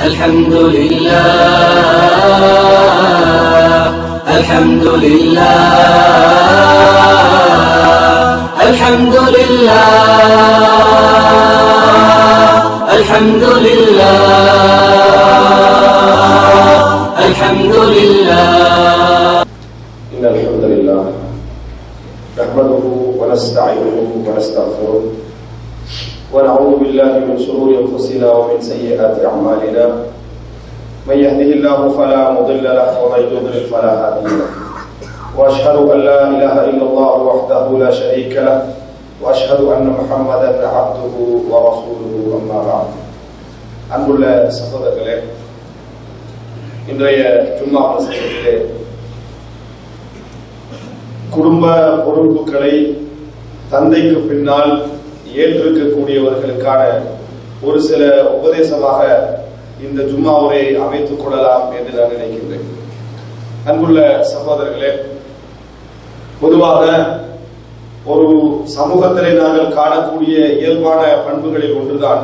الحمد لله الحمد لله الحمد لله الحمد لله الحمد لله إن الحمد لله نحمده ونستعينه ونستغفره ونعوذ بالله من شرور أنفسنا ومن سيئات أعمالنا من يهده الله فلا مضل له ومن يضلل فلا هادي له وأشهد أن لا إله إلا الله وحده لا شريك له وأشهد أن محمدا عبده ورسوله أما بعد அன்புள்ள சகோதரர்களே இன்றைய ஜும்மா பிரசங்கத்திலே குடும்ப பொறுப்புகளை தந்தைக்கு பின்னால் ஏற்றிருக்கக்கூடியவர்களுக்கான ஒரு சில உபதேசமாக இந்த ஜும்மாவை அமைத்துக் கொள்ளலாம் என்று நான் நினைக்கின்றேன் அன்புள்ள சகோதரர்களே பொதுவாக ஒரு சமூகத்திலே நாங்கள் காணக்கூடிய இயல்பான பண்புகளில் ஒன்றுதான்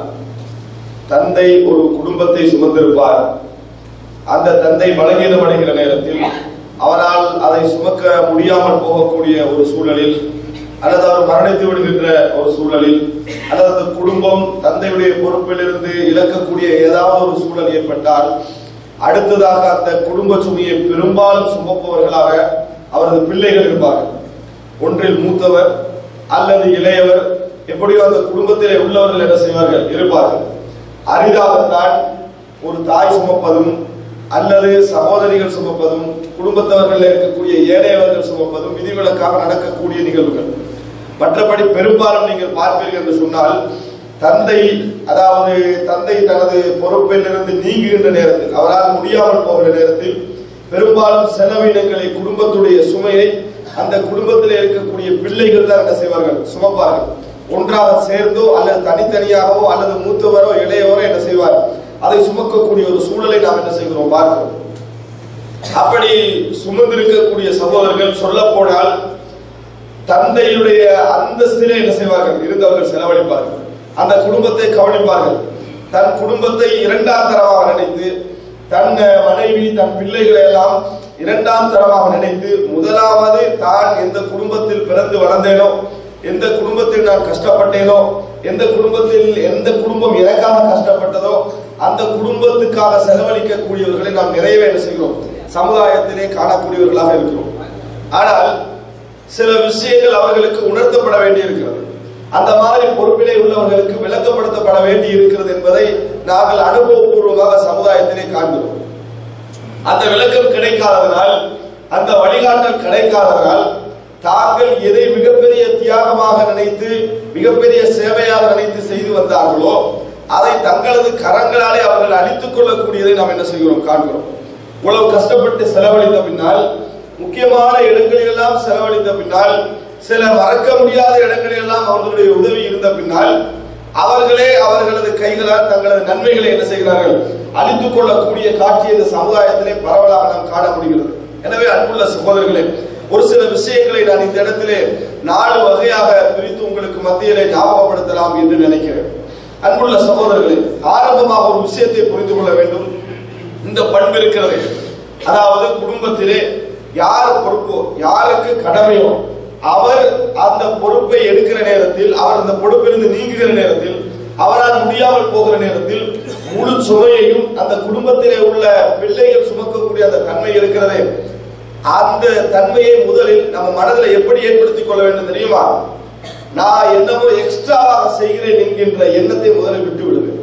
தந்தை ஒரு குடும்பத்தை சுமந்திருப்பார் அந்த தந்தை பலகீனமடைகிற நேரத்தில் அவரால் அதை சுமக்க முடியாமல் போகக்கூடிய ஒரு சூழலில் அல்லது அவர் மரணித்து விடுகின்ற ஒரு சூழலில் அல்லது அந்த குடும்பம் தந்தையுடைய பொறுப்பிலிருந்து இழக்கக்கூடிய ஏதாவது ஒரு சூழல் ஏற்பட்டால் அடுத்ததாக அந்த குடும்ப சுமையை பெரும்பாலும் சுமப்பவர்களாக அவரது பிள்ளைகள் இருப்பார்கள் ஒன்றில் மூத்தவர் அல்லது இளையவர் எப்படியோ அந்த குடும்பத்திலே உள்ளவர்கள் என்ன செய்வார்கள் இருப்பார்கள் அரிதாகத்தான் ஒரு தாய் சுமப்பதும் அல்லது சகோதரிகள் சுமப்பதும் குடும்பத்தவர்கள் இருக்கக்கூடிய ஏழையவர்கள் சுமப்பதும் விதிவிலக்காக நடக்கக்கூடிய நிகழ்வுகள் மற்றபடி பெரும்பாலும் நீங்கள் பார்ப்பீர்கள் என்று சொன்னால் தந்தை அதாவது தந்தை தனது பொறுப்பில் இருந்து நீங்குகின்ற நேரத்தில் அவரால் முடியாமல் போகிற நேரத்தில் பெரும்பாலும் செலவினங்களை குடும்பத்துடைய சுமையை அந்த குடும்பத்தில் இருக்கக்கூடிய பிள்ளைகள் தான் என்ன செய்வார்கள் சுமப்பார்கள் ஒன்றாக சேர்ந்தோ அல்லது தனித்தனியாகவோ அல்லது மூத்தவரோ இளையவரோ என்ன செய்வார் அதை சுமக்கக்கூடிய ஒரு சூழலை நாம் என்ன செய்கிறோம் பார்க்கிறோம் அப்படி சுமந்திருக்கக்கூடிய சகோதரர்கள் சொல்ல போனால் தந்தையுடைய அந்தஸ்திலே என்ன செய்வார்கள் இருந்தவர்கள் செலவழிப்பார்கள் அந்த குடும்பத்தை கவனிப்பார்கள் தன் குடும்பத்தை இரண்டாம் தரமாக நினைத்து தன் மனைவி தன் பிள்ளைகளை எல்லாம் இரண்டாம் தரமாக நினைத்து முதலாவது தான் எந்த குடும்பத்தில் பிறந்து வளர்ந்தேனோ எந்த குடும்பத்தில் நான் கஷ்டப்பட்டேனோ எந்த குடும்பத்தில் எந்த குடும்பம் எனக்காக கஷ்டப்பட்டதோ அந்த குடும்பத்துக்காக செலவழிக்கக்கூடியவர்களை நாம் நிறையவே என்ன செய்கிறோம் சமுதாயத்திலே காணக்கூடியவர்களாக இருக்கிறோம் ஆனால் சில விஷயங்கள் அவர்களுக்கு உணர்த்தப்பட வேண்டி இருக்கிறது அந்த மாதிரி பொறுப்பிலே உள்ளவர்களுக்கு விளக்கப்படுத்தப்பட வேண்டி இருக்கிறது என்பதை நாங்கள் அனுபவபூர்வமாக சமுதாயத்திலே காண்கிறோம் அந்த விளக்கம் கிடைக்காததனால் அந்த வழிகாட்டல் கிடைக்காததனால் தாங்கள் எதை மிகப்பெரிய தியாகமாக நினைத்து மிகப்பெரிய சேவையாக நினைத்து செய்து வந்தார்களோ அதை தங்களது கரங்களாலே அவர்கள் அழித்துக் கொள்ளக்கூடியதை நாம் என்ன செய்கிறோம் காண்கிறோம் இவ்வளவு கஷ்டப்பட்டு செலவழித்த பின்னால் முக்கியமான இடங்களிலெல்லாம் செலவழித்த பின்னால் சில மறக்க முடியாத இடங்களிலெல்லாம் அவர்களுடைய உதவி இருந்த பின்னால் அவர்களே அவர்களது கைகளால் தங்களது நன்மைகளை என்ன செய்கிறார்கள் அழித்துக் கொள்ளக்கூடிய காட்சி இந்த சமுதாயத்திலே பரவலாக நாம் காண முடிகிறது எனவே அன்புள்ள சகோதரர்களே ஒரு சில விஷயங்களை நான் இந்த இடத்திலே நாலு வகையாக பிரித்து உங்களுக்கு மத்தியிலே ஞாபகப்படுத்தலாம் என்று நினைக்கிறேன் அன்புள்ள சகோதரர்களே ஆரம்பமாக ஒரு விஷயத்தை புரிந்து கொள்ள வேண்டும் இந்த பண்பு இருக்கிறது அதாவது குடும்பத்திலே யார் பொறுப்போ யாருக்கு கடமையோ அவர் அந்த பொறுப்பை எடுக்கிற நேரத்தில் அவர் அந்த பொறுப்பிலிருந்து நீங்குகிற நேரத்தில் அவரால் முடியாமல் போகிற நேரத்தில் முழு சுமையையும் அந்த குடும்பத்திலே உள்ள பிள்ளைகள் சுமக்கக்கூடிய அந்த தன்மை இருக்கிறதே அந்த தன்மையை முதலில் நம்ம மனதில் எப்படி ஏற்படுத்திக் கொள்ள வேண்டும் தெரியுமா நான் என்னமோ எக்ஸ்ட்ராவாக செய்கிறேன் என்கின்ற எண்ணத்தை முதலில் விட்டு விடுவேன்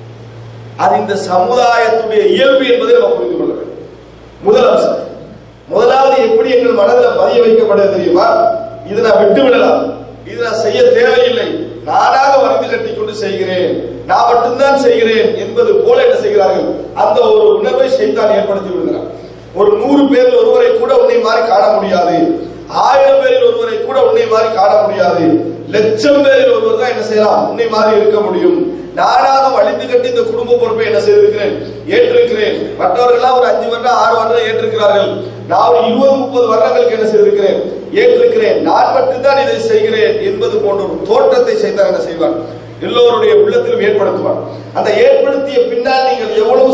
அது இந்த சமுதாயத்துடைய இயல்பு என்பதை நம்ம புரிந்து கொள்ள வேண்டும் முதல் அம்சம் முதலாவது எப்படி எங்கள் மனதில் பதிய வைக்கப்படுது தெரியுமா இதை நான் விட்டு விடலாம் இது நான் செய்ய தேவையில்லை நானாக வளைந்து கட்டி கொண்டு செய்கிறேன் நான் மட்டும்தான் செய்கிறேன் என்பது போல என்ன செய்கிறார்கள் அந்த ஒரு உணர்வை செய்தான் ஏற்படுத்தி விடுகிறார் ஒரு நூறு பேரில் ஒருவரை கூட உன்னை மாதிரி காண முடியாது ஆயிரம் பேரில் ஒருவரை கூட உன்னை மாதிரி காண முடியாது லட்சம் பேரில் ஒருவர் தான் என்ன செய்யலாம் உன்னை மாதிரி இருக்க முடியும் நானாக வலிந்து கட்டி இந்த குடும்ப பொறுப்பை என்ன செய்திருக்கிறேன் ஏற்றிருக்கிறேன் மற்றவர்கள்லாம் ஒரு அஞ்சு வருடம் ஆறு வருடம் ஏற்றிருக்கிறார்கள் நான் ஒரு இருபது முப்பது வருடங்களுக்கு என்ன செய்திருக்கிறேன் ஏற்றிருக்கிறேன் நான் மட்டும்தான் இதை செய்கிறேன் என்பது போன்ற ஒரு தோற்றத்தை செய்தார் என்ன செய்வார் எல்லோருடைய உள்ளத்திலும் ஏற்படுத்துவார் அந்த ஏற்படுத்திய பின்னால் நீங்கள் எவ்வளவு செலவழி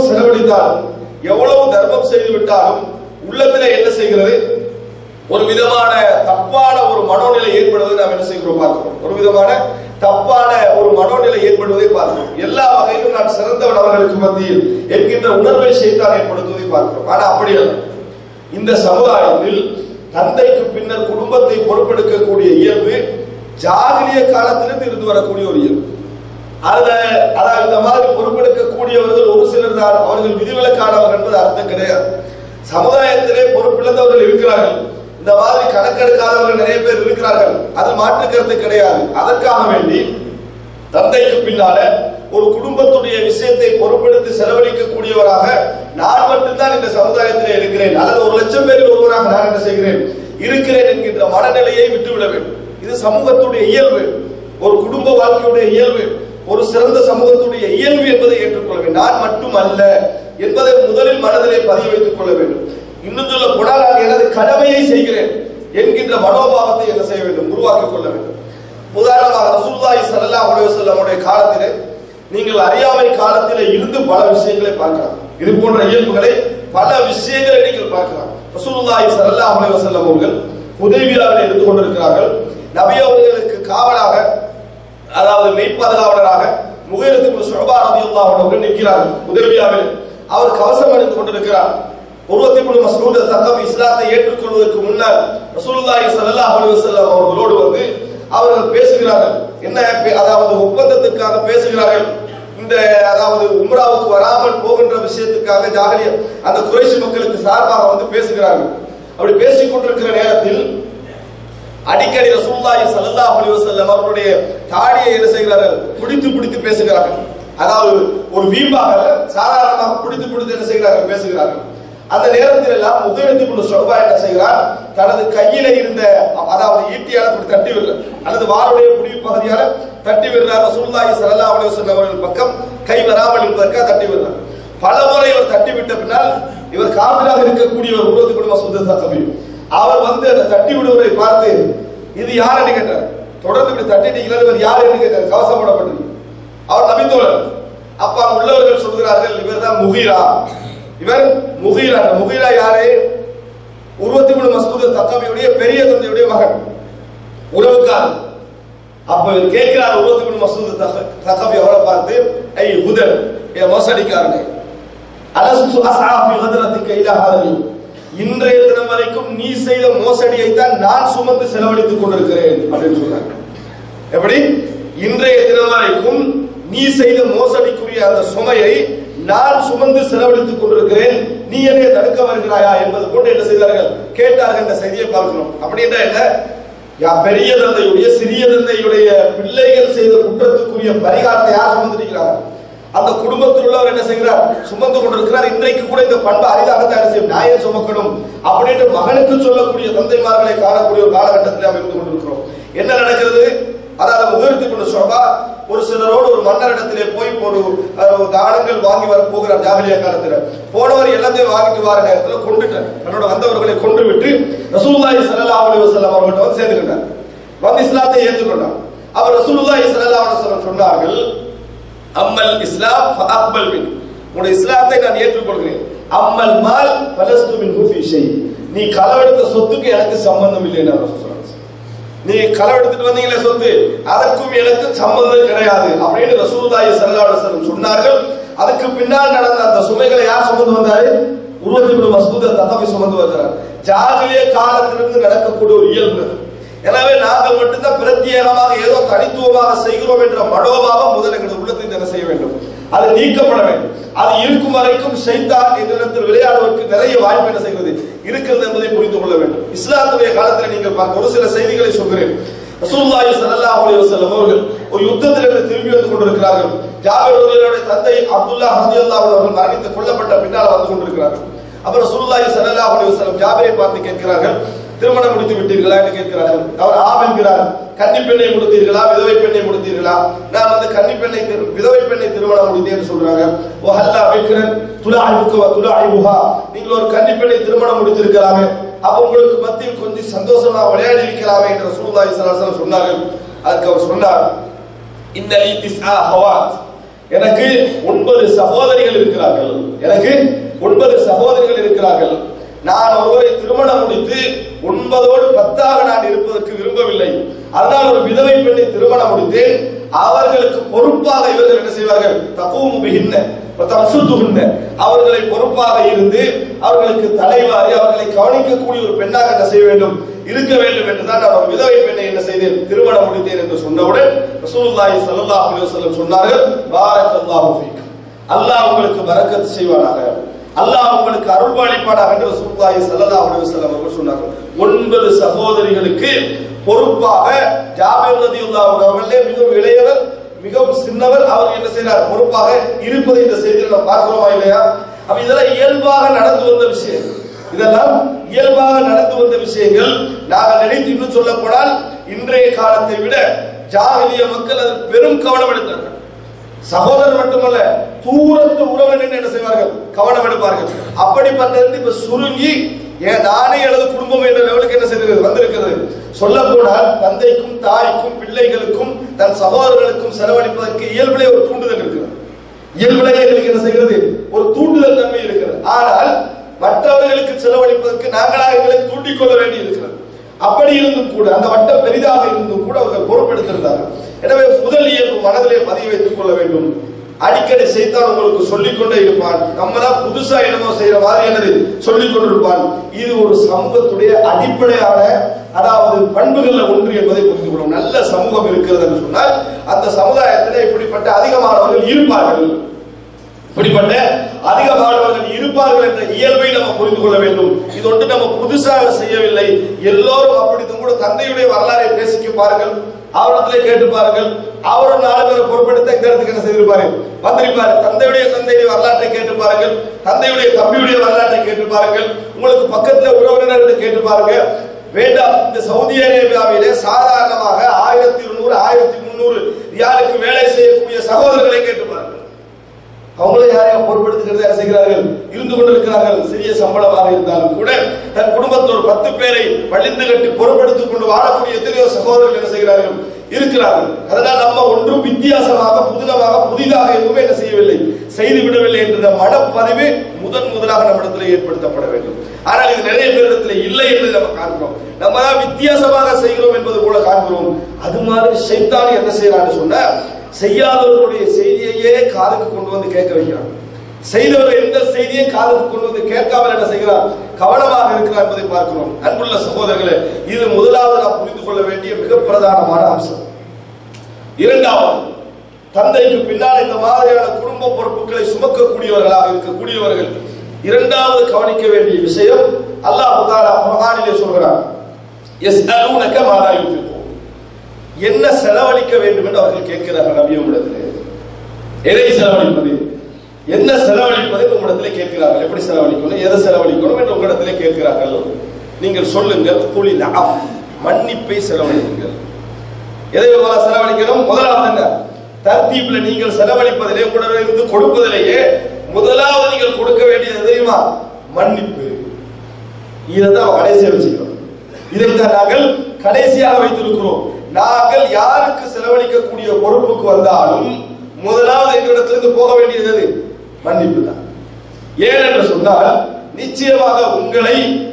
விட்டாலும் எவ்வளவு தர்மம் செய்து விட்டாலும் உள்ளத்துல என்ன செய்கிறது ஒரு விதமான தப்பான ஒரு மனோநிலை ஏற்படுவதை நாம் என்ன செய்கிறோம் பார்க்கிறோம் ஒரு விதமான தப்பான ஒரு மனோநிலை ஏற்படுவதை பார்க்கிறோம் எல்லா வகையிலும் நான் சிறந்தவன் அவர்களுக்கு மத்தியில் என்கின்ற உணர்வை செய்தான் ஏற்படுத்துவதை பார்க்கிறோம் ஆனா அப்படி அல்ல இந்த சமுதாயத்தில் தந்தைக்கு பின்னர் குடும்பத்தை பொறுப்பெடுக்கக்கூடிய இயல்பு ஜாகிலிய காலத்திலிருந்து இருந்து வரக்கூடிய ஒரு இயல்பு அதுல அதாவது இந்த மாதிரி பொறுப்பெடுக்கக்கூடியவர்கள் ஒரு சிலர் தான் அவர்கள் விதிவிலக்கானவர்கள் என்பது அர்த்தம் கிடையாது சமுதாயத்திலே பொறுப்பிழந்தவர்கள் இருக்கிறார்கள் இந்த மாதிரி கணக்கெடுக்காதவர்கள் நிறைய பேர் இருக்கிறார்கள் அது மாற்று கருத்து கிடையாது அதற்காக வேண்டி தந்தைக்கு பின்னால ஒரு குடும்பத்துடைய விஷயத்தை பொறுப்பெடுத்து செலவழிக்கக்கூடியவராக நான் மட்டும்தான் இந்த சமுதாயத்திலே இருக்கிறேன் அல்லது ஒரு லட்சம் பேரில் ஒருவராக நான் என்ன செய்கிறேன் இருக்கிறேன் என்கின்ற மனநிலையை விட்டுவிட வேண்டும் இது சமூகத்துடைய இயல்பு ஒரு குடும்ப வாழ்க்கையுடைய இயல்பு ஒரு சிறந்த சமூகத்துடைய இயல்பு என்பதை ஏற்றுக்கொள்ள வேண்டும் நான் மட்டும் அல்ல என்பதை முதலில் மனதிலே பதிய வைத்துக் கொள்ள வேண்டும் இன்னும் சொல்ல போனால் நான் எனது கடமையை செய்கிறேன் என்கின்ற மனோபாவத்தை என்ன செய்ய வேண்டும் உருவாக்கிக் கொள்ள வேண்டும் உதாரணமாக ரசூலுல்லாஹி ஸல்லல்லாஹு அலைஹி வஸல்லமுடைய காலத்திலே நீங்கள் அறியாமை காலத்திலே இருந்து பல விஷயங்களை பார்க்கலாம் இது போன்ற இயல்புகளை பல விஷயங்களை நீங்கள் பார்க்கலாம் ரசூலுல்லாஹி ஸல்லல்லாஹு அலைஹி வஸல்லம் அவர்கள் உதவியாவில் இருந்து கொண்டிருக்கிறார்கள் நபி அவர்களுக்கு காவலாக அதாவது மெய்ப்பாதுகாவலராக முகைரத்துக்கு ஷுபா ரலியல்லாஹு அன்ஹு அவர்கள் நிற்கிறார்கள் உதவியாவில் அவர் கவசம் அணிந்து கொண்டிருக்கிறார் உருவத்தி குழு மசூத் தக்கப் இஸ்லாத்தை ஏற்றுக்கொள்வதற்கு முன்னர் ரசூலுல்லாஹி ஸல்லல்லாஹு அலைஹி வஸல்லம் அவர்களோடு வந்து அவர்கள் பேசுகிறார்கள் என்ன பே- அதாவது ஒப்பந்தத்திற்காக பேசுகிறார்கள் இந்த அதாவது உம்ராவுக்கு வராமல் போகின்ற விஷயத்துக்காக ஜாகலிய அந்த குறைஷி மக்களுக்கு சார்பாக வந்து பேசுகிறார்கள் அப்படி பேசிக் கொண்டிருக்கிற நேரத்தில் அடிக்கடி ரசூலுல்லாஹி ஸல்லல்லாஹு அலைஹி வஸல்லம் அவருடைய தாடியை என்ன செய்கிறார்கள் பிடித்து பிடித்து பேசுகிறார்கள் அதாவது ஒரு வீம்பாக அல்ல, சாதாரணமாக பிடித்து பிடித்து என்ன செய்கிறார்கள் பேசுகிறார்கள் அந்த நேரத்தில் எல்லாம் முகெழுத்து கொண்டு சொல்பா என்ன செய்கிறார் தனது கையில இருந்த அதாவது ஈட்டியால இப்படி தட்டி விடுறார் அல்லது வாளுடைய முடிவு பகுதியால தட்டி விடுறார் ரசூலுல்லாஹி ஸல்லல்லாஹு அலைஹி வஸல்லம் அவர்கள் பக்கம் கை வராமல் இருப்பதற்காக தட்டி விடுறார் பல முறை இவர் தட்டி விட்ட பின்னால் இவர் காபிராக இருக்கக்கூடிய ஒரு உருவத்து குடும்ப சொந்த தக்கவி அவர் வந்து அந்த தட்டி விடுவதை பார்த்து இது யார் என்று கேட்டார் தொடர்ந்து இப்படி தட்டிட்டீங்களா இவர் யார் என்று கேட்டார் கவசம் போடப்பட்டது அவர் நபித்தோழர் அப்ப அங்க உள்ளவர்கள் சொல்கிறார்கள் இவர் தான் முகீரா இவர் முகீரா அந்த முகீரா யாரு உருவத்தி மூணு மசூத் தக்கவியுடைய பெரிய தந்தையுடைய மகன் உறவுக்காரர் அப்ப இவர் கேட்கிறார் உருவத்தி மூணு மசூத் தக்கவி அவரை பார்த்து ஐ உதர் என் மோசடிக்காரனே அலசு அசாஃபி ஹதரத்துக்கு இலஹாதலி இன்றைய தினம் வரைக்கும் நீ செய்த மோசடியை தான் நான் சுமந்து செலவழித்துக் கொண்டிருக்கிறேன் அப்படின்னு சொல்றாங்க எப்படி இன்றைய தினம் வரைக்கும் நீ செய்த மோசடிக்குரிய அந்த சுமையை நான் சுமந்து செலவழித்துக் கொண்டிருக்கிறேன் நீ என்னை தடுக்க வருகிறாயா என்பது போன்று என்ன செய்தார்கள் கேட்டார்கள் இந்த செய்தியை பார்க்கிறோம் அப்படின்னா என்ன யா பெரிய தந்தையுடைய சிறிய தந்தையுடைய பிள்ளைகள் செய்த குற்றத்துக்குரிய பரிகாரத்தை யார் சுமந்திருக்கிறார் அந்த குடும்பத்தில் உள்ளவர் என்ன செய்கிறார் சுமந்து கொண்டிருக்கிறார் இன்றைக்கு கூட இந்த பண்பு அரிதாகத்தான் என்ன செய்யும் நியாயம் சுமக்கணும் அப்படின்ட்டு மகனுக்கு சொல்லக்கூடிய தந்தைமார்களை காணக்கூடிய ஒரு காலகட்டத்தில் நாம் இருந்து கொண்டிருக்கிறோம் என்ன நடக்கிறது அதாவது முகர்த்தி கொண்டு சொல்றா ஒரு சிலரோடு ஒரு மன்னரிடத்திலே போய் ஒரு அஹ், தானங்கள் வாங்கி வர போகிறார் ஜாகலியா காலத்துல போனவர் எல்லாத்தையும் வாங்கிட்டு வர நேரத்துல கொண்டுட்டார் தன்னோட வந்தவர்களை கொன்று விட்டு ரசூலுல்லாஹி ஸல்லல்லாஹு அலைஹி வஸல்லம் அவர்கள்ட்ட வந்து சேர்ந்துக்கிட்டார் வந்து இஸ்லாத்தை ஏற்றுக்கொண்டார் அவர் ரசூலுல்லாஹி ஸல்லல்லாஹு அலைஹி வஸல்லம் சொன்னார்கள் அம்மல் இஸ்லாம் ஃபஅக்பல் மின் உன்னுடைய இஸ்லாத்தை நான் ஏற்றுக்கொள்கிறேன் அம்மல் மால் ஃபலஸ்து மின் ஃபீ ஷை நீ களவெடுத்த சொத்துக்கு எனக்கு சம்பந்தம் இல்லைன்னு அவர் சொல்றாங்க நீ களவெடுத்துட்டு வந்தீங்களே சொத்து அதற்கும் எனக்கு சம்பந்தம் கிடையாது அப்படின்னு ரசூலுல்லாஹி ஸல்லல்லாஹு அலைஹி வஸல்லம் சொன்னார்கள் அதுக்கு பின்னால் நடந்த அந்த சுமைகளை யார் சுமந்து வந்தாரு உருவத்தி பின் மசூத தகவை சுமந்து வந்தார் ஜாகிலிய காலத்திலிருந்து நடக்கக்கூடிய ஒரு இயல்பு அது. எனவே நாங்கள் மட்டும்தான் பிரத்யேகமாக ஏதோ தனித்துவமாக செய்கிறோம் என்ற மனோபாவம் முதல் எங்கள் உள்ளத்தில் என்ன செய்ய வேண்டும் அது நீக்கப்பட வேண்டும் அது இருக்கும் வரைக்கும் ஷைத்தான் எங்களிடத்தில் விளையாடுவதற்கு நிறைய வாய்ப்பு என்ன செய்கிறது இருக்கிறது என்பதை புரிந்து கொள்ள வேண்டும் இஸ்லாத்துடைய காலத்தில் நீங்கள் பார்க்க ஒரு சில செய்திகளை சொல்கிறேன் ரசூலுல்லாஹி ஸல்லல்லாஹு அலைஹி வஸல்லம் அவர்கள் ஒரு யுத்தத்திலிருந்து திரும்பி வந்து கொண்டிருக்கிறார்கள் ஜாபிர் ரலியல்லாஹு தந்தை அப்துல்லாஹ் ரலியல்லாஹு அன்ஹு அவர்கள் மரணித்து கொல்லப்பட்ட பின்னால் வந்து கொண்டிருக்கிறார்கள் அப்ப ரசூலுல்லாஹி ஸல்லல்லாஹு அலைஹி வஸல்லம் ஜாபிரை பார்த்து கேட்கிறார்கள் திருமணம் முடித்து விட்டீர்களா என்று கேட்கிறார்கள் அவர் ஆம் என்கிறார் கன்னி பெண்ணை முடித்தீர்களா விதவை பெண்ணை முடித்தீர்களா நான் வந்து கன்னி பெண்ணை திரு- விதவை பெண்ணை திருமணம் முடித்தேன்னு சொல்றாங்க ஓ ஹல்லா விக்ரன் துலாஹிபுக்கு துலாஹிபுஹா நீங்கள் ஒரு கன்னி பெண்ணை திருமணம் முடித்திருக்கலாமே அப்ப உங்களுக்கு மத்தியில் கொஞ்சம் சந்தோஷமா விளையாடி இருக்கலாமே என்று ரசூலுல்லாஹி ஸல்லல்லாஹு அலைஹி வஸல்லம் சொன்னார்கள் அதுக்கு அவர் சொன்னார் இன்னலி திஸ்ஆ ஹவாத் எனக்கு ஒன்பது சகோதரிகள் இருக்கிறார்கள் எனக்கு ஒன்பது சகோதரிகள் இருக்கிறார்கள் நான் ஒருவரை திருமணம் முடித்து ஒன்பதோடு பத்தாக நான் இருப்பதற்கு விரும்பவில்லை அதனால் ஒரு விதவை பெண்ணை திருமணம் முடித்தேன் அவர்களுக்கு பொறுப்பாக இவர்கள் என்ன செய்வார்கள் தப்புவும் பிகின்ன தம்சுத்துகின்ற அவர்களை பொறுப்பாக இருந்து அவர்களுக்கு தலைவாரி அவர்களை கவனிக்கக்கூடிய ஒரு பெண்ணாக என்ன செய்ய வேண்டும் இருக்க வேண்டும் என்றுதான் நான் ஒரு விதவை பெண்ணை என்ன செய்தேன் திருமணம் முடித்தேன் என்று சொன்னவுடன் ரசூலுல்லாஹி ஸல்லல்லாஹு அலைஹி வஸல்லம் சொன்னார்கள் பாரக்கல்லாஹு ஃபீக் அல்லாஹ் உங்களுக்கு பரக்கத் செய்வானாக அல்லாஹ் உங்களுக்கு அருள்பாலிப்பானாக என்று ரசூலுல்லாஹி ஸல்லல்லாஹு அலைஹி வஸல்லம் அவர்கள் சொன்னார்கள் ஒன்பது சகோதரிகளுக்கு பொறுப்பாக ஜாபிர் ரலியல்லாஹு அன்ஹு அவர்களே மிகவும் இளையவர் மிகவும் சின்னவர் அவர் என்ன செய்றார் பொறுப்பாக இருப்பதை இந்த செய்தியில் நாம் பார்க்கிறோமா இல்லையா அப்ப இதெல்லாம் இயல்பாக நடந்து வந்த விஷயம் இதெல்லாம் இயல்பாக நடந்து வந்த விஷயங்கள் நாங்கள் நினைத்து இன்னும் சொல்ல போனால் இன்றைய காலத்தை விட ஜாகிலிய மக்கள் அது பெரும் கவனம் எடுத்தார்கள் சகோதரர் மட்டுமல்ல தூரத்து உறவினர் என்ன செய்வார்கள் கவனம் எடுப்பார்கள் அப்படிப்பட்டது இப்ப சுருங்கி ஏன் நானே எனது குடும்பம் என்ற லெவலுக்கு என்ன செய்திருக்கிறது வந்திருக்கிறது சொல்ல போனால் தந்தைக்கும் தாய்க்கும் பிள்ளைகளுக்கும் தன் சகோதரர்களுக்கும் செலவழிப்பதற்கு இயல்பிலே ஒரு தூண்டுதல் இருக்கிறது இயல்பிலே எங்களுக்கு என்ன செய்கிறது ஒரு தூண்டுதல் தன்மை இருக்கிறது ஆனால் மற்றவர்களுக்கு செலவழிப்பதற்கு நாங்களாக எங்களை தூண்டிக் கொள்ள வேண்டி இருக்கிறது அப்படி இருந்தும் கூட அந்த வட்டம் பெரிதாக இருந்தும் கூட அவர்கள் பொறுப்பெடுத்திருந்தார்கள் எனவே முதல் இயல்பு மனதிலே பதிய வைத்துக் கொள்ள வேண்டும் அடிக்கடி செய்தான் உங்களுக்கு சொல்லிக் கொண்டே இருப்பான் நம்ம தான் புதுசா என்னமோ செய்யற மாதிரி என்னது சொல்லிக் கொண்டிருப்பான் இது ஒரு சமூகத்துடைய அடிப்படையான அதாவது பண்புகள்ல ஒன்று என்பதை புரிந்து கொள்ளும் நல்ல சமூகம் இருக்கிறது என்று சொன்னால் அந்த சமுதாயத்தில் இப்படிப்பட்ட அதிகமானவர்கள் இருப்பார்கள் இப்படிப்பட்ட அதிக மாணவர்கள் இருப்பார்கள் என்ற இயல்பை நம்ம புரிந்து கொள்ள வேண்டும் இது ஒன்று நம்ம புதுசாக செய்யவில்லை எல்லோரும் அப்படி கூட தந்தையுடைய வரலாறை பேசிக்க பாருங்கள் அவரிடத்திலே கேட்டு பாருங்கள் அவரும் நாலு பேரை பொறுப்பெடுத்த இந்த இடத்துக்கு என்ன செய்திருப்பாரு வந்திருப்பாரு தந்தையுடைய தந்தையுடைய வரலாற்றை கேட்டு பாருங்கள் தந்தையுடைய தம்பியுடைய வரலாற்றை கேட்டு பாருங்கள் உங்களுக்கு பக்கத்துல உறவினர்களை கேட்டு பாருங்க வேண்டாம் இந்த சவுதி அரேபியாவிலே சாதாரணமாக ஆயிரத்தி இருநூறு ஆயிரத்தி முன்னூறு ரியாலுக்கு வேலை செய்யக்கூடிய சகோதரர்களை கேட்டு பாருங்கள் அவங்களே யாரையும் பொறுப்பெடுத்துக்கிறது என்ன செய்கிறார்கள் இருந்து கொண்டிருக்கிறார்கள் சிறிய சம்பளமாக இருந்தாலும் கூட தன் குடும்பத்தில் ஒரு பத்து பேரை வழிந்து கட்டி பொறுப்பெடுத்துக் கொண்டு வாழக்கூடிய எத்தனையோ சகோதரர்கள் என்ன செய்கிறார்கள் இருக்கிறார்கள் அதனால் நம்ம ஒன்றும் வித்தியாசமாக புதினமாக புதிதாக எதுவுமே என்ன செய்யவில்லை செய்து விடவில்லை என்ற மனப்பதிவு முதன் முதலாக நம்மிடத்தில் ஏற்படுத்தப்பட வேண்டும் ஆனால் இது நிறைய பேரிடத்தில் இல்லை என்று நம்ம காண்கிறோம் நம்ம தான் வித்தியாசமாக செய்கிறோம் என்பது போல காண்கிறோம் அது மாதிரி சைத்தான் என்ன செய்யறான்னு சொன்னா செய்யாதவர்களுடைய செய்தியையே காதுக்கு கொண்டு வந்து கேட்க வைக்கிறான் செய்தவர் எந்த செய்தியை காதுக்கு கொண்டு வந்து கேட்காமல் என்ன செய்கிறார் கவனமாக இருக்கிறார் என்பதை பார்க்கிறோம் அன்புள்ள சகோதரர்களே இது முதலாவது நாம் புரிந்து கொள்ள வேண்டிய மிக பிரதானமான அம்சம் இரண்டாவது தந்தைக்கு பின்னால் இந்த மாதிரியான குடும்ப பொறுப்புகளை சுமக்கக்கூடியவர்களாக இருக்கக்கூடியவர்கள் இரண்டாவது கவனிக்க வேண்டிய விஷயம் அல்லாஹ் தாலா குர்ஆனிலே சொல்கிறார் எஸ்அலூனக மாதா யுன்ஃபிகூன் என்ன செலவழிக்க வேண்டும் என்று அவர்கள் கேட்கிறார்கள் நபியுமிடத்திலே எதை செலவழிப்பது என்ன செலவழிப்பதை உங்களிடத்திலே கேட்கிறார்கள் எப்படி செலவழிக்கணும் எதை செலவழிக்கணும் என்று உங்களிடத்திலே கேட்கிறார்கள் நீங்கள் சொல்லுங்கள் குளில் அஃப் மன்னிப்பை செலவழிக்குங்கள் எதை முதல்ல செலவழிக்கணும் முதலாவது என்ன தர்த்தீப்ல நீங்கள் செலவழிப்பதிலே உங்களிடம் இருந்து கொடுப்பதிலேயே முதலாவது நீங்கள் கொடுக்க வேண்டியது தெரியுமா மன்னிப்பு இதைதான் கடைசியாக வச்சுக்கிறோம் இதைத்தான் நாங்கள் கடைசியாக வைத்திருக்கிறோம் நாங்கள் யாருக்கு செலவழிக்கக்கூடிய பொறுப்புக்கு வந்தாலும் முதலாவது எங்களிடத்திலிருந்து போக வேண்டியது எது? மன்னிப்பு தான் ஏன் என்று சொன்னால் நிச்சயமாக உங்களை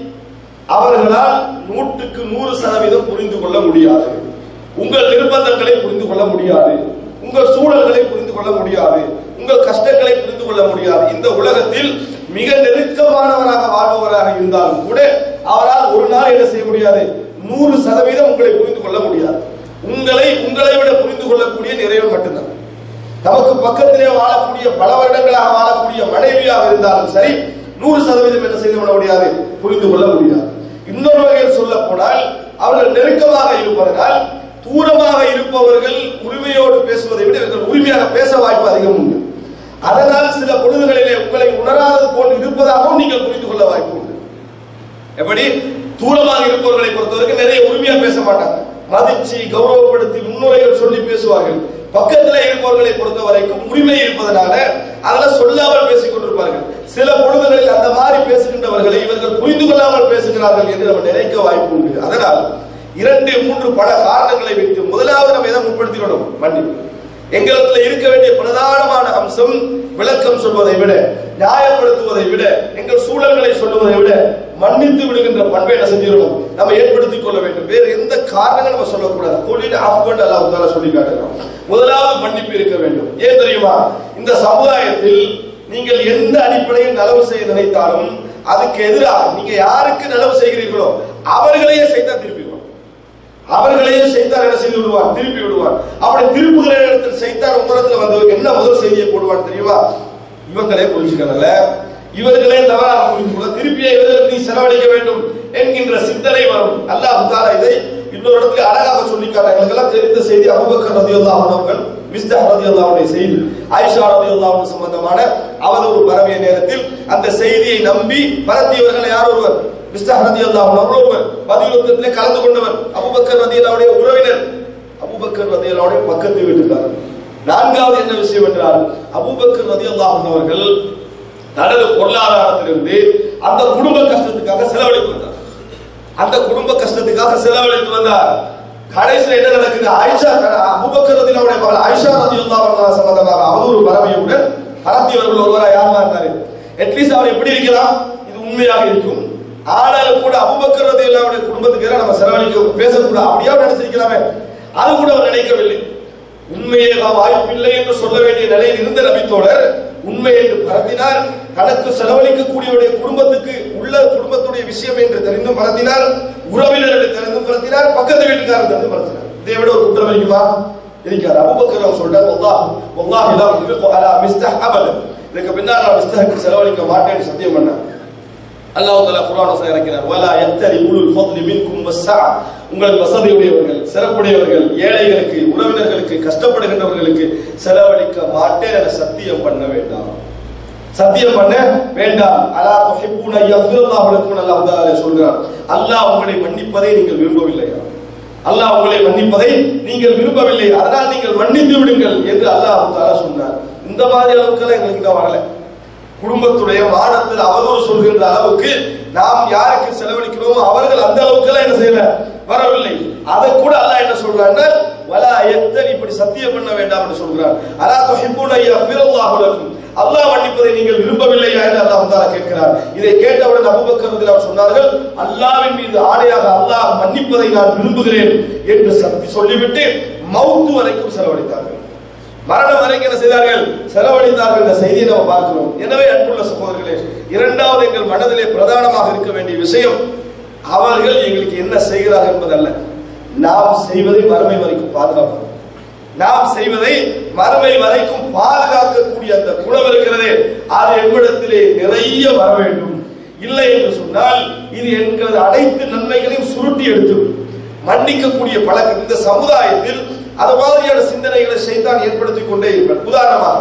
அவர்களால் நூற்றுக்கு நூறு சதவீதம் புரிந்து கொள்ள முடியாது உங்கள் நிர்பந்தங்களை புரிந்து கொள்ள முடியாது உங்கள் சூழல்களை புரிந்து கொள்ள முடியாது உங்கள் கஷ்டங்களை புரிந்து கொள்ள முடியாது இந்த உலகத்தில் மிக நெருக்கமானவராக வாழ்பவராக இருந்தாலும் கூட அவரால் ஒரு நாள் என்ன செய்ய முடியாது நூறு சதவீதம் உங்களை புரிந்து கொள்ள முடியாது உங்களை உங்களை விட புரிந்து கொள்ளக்கூடிய நிறைவு மட்டும்தான் நமக்கு பக்கத்திலே வாழக்கூடிய பல வருடங்களாக வாழக்கூடிய மனைவியாக இருந்தாலும் சரி நூறு சதவீதம் என்ன செய்து கொள்ள முடியாது புரிந்து கொள்ள முடியாது இன்னொரு வகையில் சொல்ல போனால் அவர்கள் நெருக்கமாக இருப்பதனால் தூரமாக இருப்பவர்கள் உரிமையோடு பேசுவதை விட இவர்கள் உரிமையாக பேச வாய்ப்பு அதிகம் உண்டு அதனால் சில பொழுதுகளிலே உங்களை உணராதது போல் இருப்பதாகவும் நீங்கள் புரிந்து கொள்ள வாய்ப்பு உண்டு எப்படி தூரமாக இருப்பவர்களை பொறுத்தவரைக்கும் நிறைய உரிமையா பேச மாட்டாங்க மதிச்சு கௌரவப்படுத்தி முன்னுரைகள் சொல்லி பேசுவார்கள் பக்கத்துல இருப்பவர்களை பொறுத்த வரைக்கும் உரிமை இருப்பதனால அதெல்லாம் சொல்லாமல் பேசிக் கொண்டிருப்பார்கள் சில பொழுதுகளில் அந்த மாதிரி பேசுகின்றவர்களை இவர்கள் புரிந்து கொள்ளாமல் பேசுகிறார்கள் என்று நம்ம நினைக்க வாய்ப்பு உண்டு அதனால் இரண்டு மூன்று பல காரணங்களை வைத்து முதலாவது நம்ம எதை முற்படுத்திக்கணும் மன்னிப்பு எங்களிடத்துல இருக்க வேண்டிய பிரதானமான அம்சம் விளக்கம் சொல்வதை விட நியாயப்படுத்துவதை விட எங்கள் சூழல்களை சொல்லுவதை விட மன்னித்து விடுகின்ற பண்பை என்ன செஞ்சிடணும் நம்ம ஏற்படுத்திக் கொள்ள வேண்டும் வேறு எந்த காரணங்களும் நம்ம சொல்லக்கூடாது தொழில் ஆஃப்கண்ட் அல்லாஹ் தாலா சொல்லி காட்டுறோம் முதலாவது மன்னிப்பு இருக்க வேண்டும் ஏன் தெரியுமா இந்த சமுதாயத்தில் நீங்கள் எந்த அடிப்படையில் நலவு செய்ய நினைத்தாலும் அதுக்கு எதிராக நீங்க யாருக்கு நலவு செய்கிறீர்களோ அவர்களையே செய்தா திருப்பிடுவான் அவர்களையே செய்தார் என்ன செய்து விடுவான் திருப்பி விடுவான் அப்படி திருப்புகிற இடத்தில் செய்தார் உங்களிடத்துல வந்து என்ன முதல் செய்தியை போடுவான் தெரியுமா இவங்களே புரிஞ்சுக்கல இவர்களே தவறாக புரிந்து கொள்ள திருப்பியே இவர்களுக்கு நீ செலவழிக்க வேண்டும் என்கின்ற சிந்தனை வரும் அல்லாஹ் தாலா இதை இன்னொரு இடத்துல அழகாக சொல்லி எங்களுக்கெல்லாம் தெரிந்த செய்தி அபுபக்கர் ரதியுல்லாஹ் அவர்கள் மிஸ்தஹ் ரதியுல்லாஹுடைய செய்தி ஆயிஷா ரதியுல்லாஹு சம்பந்தமான அவதூறு பரவிய நேரத்தில் அந்த செய்தியை நம்பி பரத்தியவர்கள் யார் ஒருவர் மிஸ்தஹ் ரதியுல்லாஹு அவர்கள் ஒருவர் பதிலுத்தத்திலே கலந்து கொண்டவர் அபுபக்கர் ரதியுல்லாஹுடைய உறவினர் அபுபக்கர் ரதியுல்லாஹுடைய பக்கத்து வீட்டுக்காரர் நான்காவது என்ன விஷயம் என்றால் அபூபக்கர் ரதியுல்லாஹு அவர்கள் தனது பொருளாதாரத்திலிருந்து அந்த குடும்ப கஷ்டத்துக்காக செலவழித்து வந்தார் அந்த குடும்ப கஷ்டத்துக்காக செலவழித்து வந்தார் கடைசியில் என்ன நடக்குது ஆயிஷா அபூபக்கர் ரதியுல்லாஹுடைய மகள் ஆயிஷா ரதியுல்லாஹு அன்ஹா சம்பந்தமாக அவதூறு பரவியவுடன் பரத்தியவர்கள் ஒருவராக யார் இருந்தாரு அட்லீஸ்ட் அவர் எப்படி இருக்கலாம் இது உண்மையாக இருக்கும் ஆனாலும் கூட அபூபக்கர் ரதியுல்லாஹுடைய குடும்பத்துக்கு எதிராக நம்ம செலவழிக்க பேசக்கூடாது அப்படியே நினைச்சிருக்கலாமே அது கூட அவர் நினைக்கவில்லை உண்மையே வாய்ப்பில்லை என்று சொல்ல வேண்டிய நிலையில் இருந்த நபித்தோழர் உண்மை என்று பரத்தினார் தனக்கு செலவழிக்கக்கூடியவருடைய குடும்பத்துக்கு உள்ள குடும்பத்துடைய விஷயம் என்று தெரிந்தும் பரத்தினார் உறவினர் என்று தெரிந்தும் பரத்தினார் பக்கத்து வீட்டுக்காரர் தெரிந்தும் பரத்தினார் இதை விட ஒரு குற்றம் இருக்குமா இருக்காது அபுபக்கர் அவர் சொல்றார் வல்லாஹ் வல்லாஹ் லா உன்ஃபிகு அலா மிஸ்தஹ் அபதன் இதுக்கு பின்னால் நான் மிஸ்தஹுக்கு செலவழிக்க மாட்டேன்னு சத்தியம் பண்ணேன் அல்லாஹ் தஆலா குர்ஆன் வசனம் இறக்கினார் வலா யத்தரி உலுல் ஃபத்லி மின்கும் வஸ்ஸா உங்கள் வசதியுடையவர்கள் சிறப்புடையவர்கள் ஏழைகளுக்கு உறவினர்களுக்கு கஷ்டப்படுகின்றவர்களுக்கு செலவழிக்க மாட்டேன் என சத்தியம் பண்ண வேண்டாம் சத்தியம் பண்ண வேண்டாம் அலா துஹிப்புன யஃபிருல்லாஹு லக்கும் அல்லாஹ் தஆலா சொல்கிறார் அல்லாஹ் உங்களை மன்னிப்பதை நீங்கள் விரும்பவில்லையா அல்லாஹ் உங்களை மன்னிப்பதை நீங்கள் விரும்பவில்லை அதனால் நீங்கள் மன்னித்து விடுங்கள் என்று அல்லாஹ் தஆலா சொன்னார் இந்த மாதிரி அளவுக்கு எங்களுக்கு இன்னும் வரல குடும்பத்துடைய மானத்தில் அவதூறு சொல்கின்ற அளவுக்கு நாம் யாருக்கு செலவழிக்கிறோமோ அவர்கள் அந்த அளவுக்கு என்ன செய்யல வரவில்லை அதை கூட அல்லாஹ் என்ன சொல்றான்னா வலா எத்தன் இப்படி சத்தியம் பண்ண வேண்டாம் என்று சொல்கிறார் அலா துஹிப்புன யஃபிருல்லாஹு லக்கும் அல்லாஹ் மன்னிப்பதை நீங்கள் விரும்பவில்லையா என்று அல்லாஹ் தஆலா கேட்கிறார் இதை கேட்டவுடன் அபூபக்கர் ரலியல்லாஹு சொன்னார்கள் அல்லாஹ்வின் மீது ஆணையாக அல்லாஹ் மன்னிப்பதை நான் விரும்புகிறேன் என்று சத்தி சொல்லிவிட்டு மவுத்து வரைக்கும் செலவழித்தார்கள் மரணம் வரைக்கும் என்ன செய்தார்கள் செலவழித்தார்கள் என்ற செய்தியை நம்ம பார்க்கிறோம் எனவே அன்புள்ள சகோதரர்களே இரண்டாவது எங்கள் மனதிலே பிரதானமாக இருக்க வேண்டிய விஷயம் அவர்கள் எங்களுக்கு என்ன செய்கிறார்கள் என்பதல்ல நாம் செய்வதை மறுமை வரைக்கும் பாதுகாக்கணும் நாம் செய்வதை மறுமை வரைக்கும் பாதுகாக்கக்கூடிய அந்த குணம் இருக்கிறதே அது எவ்விடத்திலே நிறைய வர வேண்டும் இல்லை என்று சொன்னால் இது எங்களது அனைத்து நன்மைகளையும் சுருட்டி எடுத்து மன்னிக்கக்கூடிய பழக்கம் இந்த சமுதாயத்தில் அது மாதிரியான சிந்தனைகளை செய்தான் ஏற்படுத்திக் கொண்டே இருப்பார் உதாரணமாக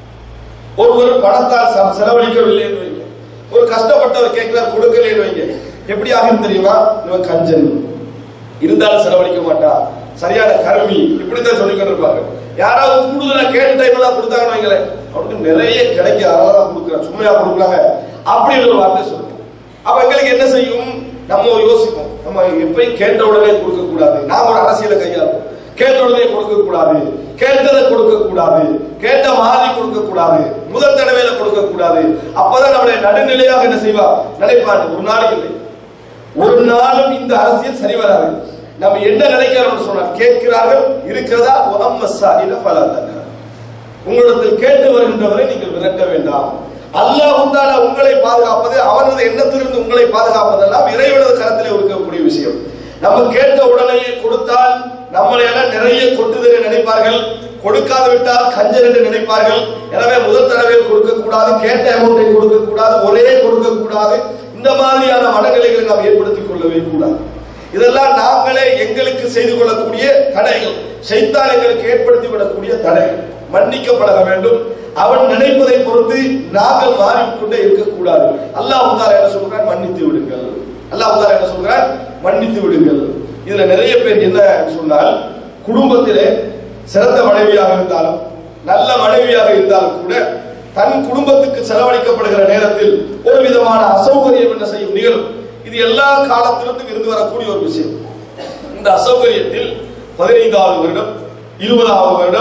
ஒருவர் பணத்தால் ச- செலவழிக்கவில்லை என்று வைங்க ஒரு கஷ்டப்பட்டவர் கேட்கிறார் கொடுக்கலைன்னு வைங்க எப்படி ஆகும் தெரியுமா இவன் கஞ்சன் இருந்தாலும் செலவழிக்க மாட்டா சரியான கருமி இப்படித்தான் சொல்லிக்கிட்டு இருப்பாங்க யாராவது கூடுதலா கேட்ட டைம்ல கொடுத்தாங்கன்னு வைங்களேன் அவனுக்கு நிறைய கிடைக்க அதெல்லாம் கொடுக்குறான் சும்மையா கொடுக்குறாங்க அப்படின்னு ஒரு வார்த்தை சொல்லுவோம் அப்ப எங்களுக்கு என்ன செய்யும் நம்ம யோசிப்போம் நம்ம எப்பயும் கேட்ட உடனே கொடுக்க கூடாது நாம ஒரு அரசியலை கையாளும் கேட்ட உடனே கொடுக்க கூடாது கேட்டதை கொடுக்க கூடாது கேட்ட மாதிரி கொடுக்க கூடாது முதல் தடவையில கொடுக்க கூடாது அப்பதான் நம்மளை நடுநிலையாக என்ன செய்வா நினைப்பான் ஒரு நாள் இல்லை ஒரு நாளும் இந்த அரசியல் சரி வராது நம்ம என்ன நினைக்கிறோம் சொன்னால் கேட்கிறார்கள் இருக்கிறதா உதம்மசா இனஃபலா உங்களிடத்தில் கேட்டு வருகின்றவரை நீங்கள் விரட்ட வேண்டாம் அல்லாஹ் தாலா உங்களை பாதுகாப்பது அவனது எண்ணத்திலிருந்து உங்களை பாதுகாப்பதெல்லாம் இறைவனது கரத்திலே இருக்கக்கூடிய விஷயம் நம்ம கேட்ட உடனேயே கொடுத்தால் நம்மளை எல்லாம் நிறைய கொட்டுதல் நினைப்பார்கள் கொடுக்காது விட்டால் கஞ்சன் என்று நினைப்பார்கள் எனவே முதல் தடவையில் கொடுக்க கூடாது கேட்ட அமௌண்டை கொடுக்க கூடாது ஒரே கொடுக்க கூடாது இந்த மாதிரியான மனநிலைகளை நாம் ஏற்படுத்திக் கொள்ளவே கூடாது இதெல்லாம் நாங்களே எங்களுக்கு செய்து கொள்ளக்கூடிய தடைகள் சைத்தான் எங்களுக்கு ஏற்படுத்தி விடக்கூடிய தடைகள் மன்னிக்கப்பட வேண்டும் அவன் நினைப்பதை பொறுத்து நாங்கள் மாறிக்கொண்டே இருக்கக்கூடாது அல்லாஹ் தாலா என்ன சொல்கிறான் மன்னித்து விடுங்கள் அல்லாஹ் தாலா என்ன சொல்கிறான் மன்னித்து விடுங்கள் இதுல நிறைய பேர் என்ன சொன்னால் குடும்பத்திலே சிறந்த மனைவியாக இருந்தாலும் நல்ல மனைவியாக இருந்தாலும் கூட தன் குடும்பத்துக்கு செலவழிக்கப்படுகிற நேரத்தில் ஒரு விதமான அசௌகரியம் என்ன செய்யும் நிகழும் இது எல்லா காலத்திலிருந்தும் இருந்து வரக்கூடிய ஒரு விஷயம் இந்த அசௌகரியத்தில் பதினைந்தாவது வருடம் இருபதாவது வருடம்